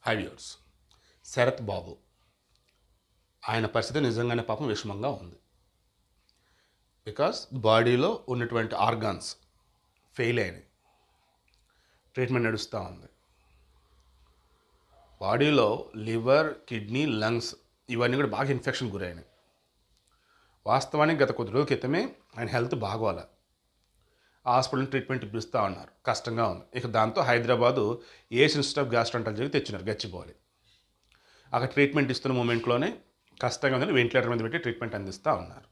హైవ్యూర్స్ శరత్ బాబు ఆయన పరిస్థితి నిజంగానే పాపం విషమంగా ఉంది బికాస్ బాడీలో ఉన్నటువంటి ఆర్గాన్స్ ఫెయిల్ అయినాయి ట్రీట్మెంట్ నడుస్తూ ఉంది బాడీలో లివర్ కిడ్నీ లంగ్స్ ఇవన్నీ కూడా బాగా ఇన్ఫెక్షన్ గురైనాయి వాస్తవానికి గత కొద్ది రోజుల క్రితమే ఆయన హెల్త్ బాగోలే హాస్పిటల్ ట్రీట్మెంట్ ఇప్పిస్తూ ఉన్నారు కష్టంగా ఉంది ఇక దాంతో హైదరాబాదు ఏస్ ఇన్స్టిట్యూట్ ఆఫ్ గ్యాస్ట్రాంటాలజీకి తెచ్చినారు గచ్చిపోవాలి అక్కడ ట్రీట్మెంట్ ఇస్తున్న మూమెంట్లోనే కష్టంగా ఉందని వెంటిలేటర్ మీద పెట్టి ట్రీట్మెంట్ అందిస్తూ ఉన్నారు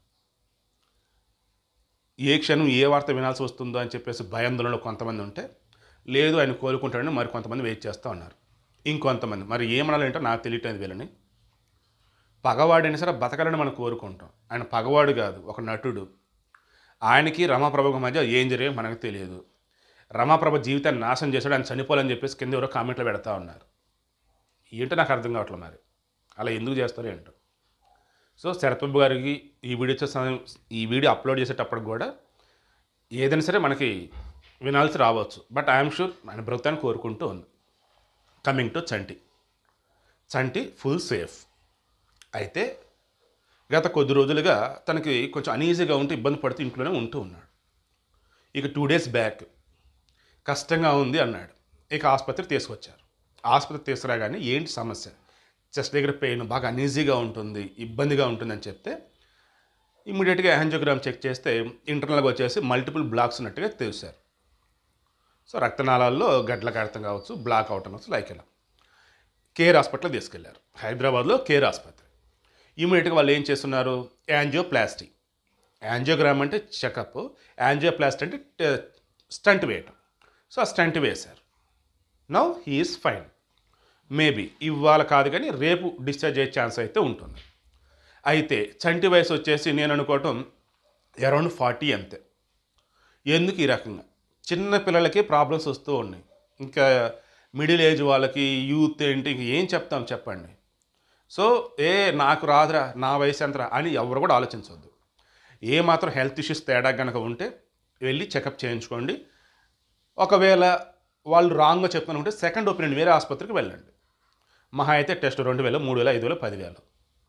ఏ క్షణం ఏ వార్త వినాల్సి వస్తుందో అని చెప్పేసి భయాందోళనలో కొంతమంది ఉంటే లేదు ఆయన కోలుకుంటాడని మరి కొంతమంది వెయిట్ చేస్తూ ఉన్నారు ఇంకొంతమంది మరి ఏమనాలంటే నాకు తెలియట్లేదు వీళ్ళని పగవాడైనా సరే బతకాలని మనం కోరుకుంటాం ఆయన పగవాడు కాదు ఒక నటుడు ఆయనకి రమాప్రభకు మధ్య ఏం జరిగే మనకు తెలియదు రమాప్రభ జీవితాన్ని నాశనం చేశాడు ఆయన చనిపోవాలని చెప్పేసి కింద ఎవరో కామెంట్లు పెడతా ఉన్నారు ఏంటో నాకు అర్థం కావట్లేదు మరి అలా ఎందుకు చేస్తారో ఏంటో సో శరత్బాబు గారికి ఈ వీడియో చే- సమయం ఈ వీడియో అప్లోడ్ చేసేటప్పుడు కూడా ఏదైనా సరే మనకి వినాల్సి రావచ్చు బట్ ఐఎమ్ షూర్ ఆయన బ్రతాన్ని కోరుకుంటూ ఉంది coming to Chanti Chanti full safe అయితే గత కొద్ది రోజులుగా తనకి కొంచెం అనీజీగా ఉంటూ ఇబ్బంది పడుతూ ఇంట్లోనే ఉంటూ ఉన్నాడు ఇక టూ డేస్ బ్యాక్ కష్టంగా ఉంది అన్నాడు ఇక ఆసుపత్రికి తీసుకొచ్చారు ఆసుపత్రి తీసుకురాగానే ఏంటి సమస్య చెస్ట్ దగ్గర పెయిన్ బాగా అనీజీగా ఉంటుంది ఇబ్బందిగా ఉంటుందని చెప్తే ఇమ్మీడియట్గా యాంజియోగ్రామ్ చెక్ చేస్తే ఇంటర్నల్గా వచ్చేసి మల్టిపుల్ బ్లాక్స్ ఉన్నట్టుగా తెలిసారు సో రక్తనాళాల్లో గడ్ల కడతం కావచ్చు బ్లాక్ అవటం కావచ్చు లైక్ ఇలా కేర్ హాస్పిటల్ తీసుకెళ్లారు హైదరాబాద్లో కేర్ ఆసుపత్రి ఇమీడియట్గా వాళ్ళు ఏం చేస్తున్నారు యాంజియోప్లాస్టీ యాంజియోగ్రామ్ అంటే చెకప్ యాంజియోప్లాస్టీ అంటే ట- స్టంట్ వేయటం సో ఆ స్టంట్ వేశారు నౌ హీఈస్ ఫైన్ మేబీ ఇవాళ కాదు కానీ రేపు డిశ్చార్జ్ అయ్యే ఛాన్స్ అయితే ఉంటుంది అయితే చంటి వయసు వచ్చేసి నేను అనుకోవటం అరౌండ్ ఫార్టీ అంతే ఎందుకు ఈ రకంగా చిన్న పిల్లలకి ప్రాబ్లమ్స్ వస్తూ ఉన్నాయి ఇంకా మిడిల్ ఏజ్ వాళ్ళకి యూత్ ఏంటి ఇంక ఏం చెప్తాం చెప్పండి సో ఏ నాకు రాదురా నా వయసు ఎంతరా అని ఎవరు కూడా ఆలోచించవద్దు ఏ మాత్రం హెల్త్ ఇష్యూస్ తేడా కనుక ఉంటే వెళ్ళి చెకప్ చేయించుకోండి ఒకవేళ వాళ్ళు రాంగ్గా చెప్తునుకుంటే సెకండ్ ఒపీనియన్ వేరే ఆసుపత్రికి వెళ్ళండి మహా అయితే టెస్ట్ రెండు వేలు మూడు వేలు ఐదు వేలు పదివేలు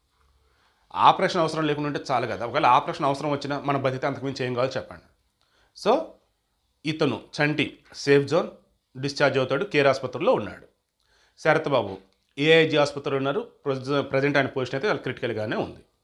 ఆపరేషన్ అవసరం లేకుండా ఉంటే చాలు కదా ఒకవేళ ఆపరేషన్ అవసరం వచ్చినా మన బతికితే అంతకుమించి ఏం కావాలో చెప్పండి సో ఇతను చంటి సేఫ్ జోన్ డిశ్చార్జ్ అవుతాడు కేర్ ఆసుపత్రిలో ఉన్నాడు శరత్ బాబు ఏఐజీ ఆసుపత్రిలో ఉన్నారు ప్రజెంట్ ఆయన పొజిషన్ అయితే క్రిటికల్గానే ఉంది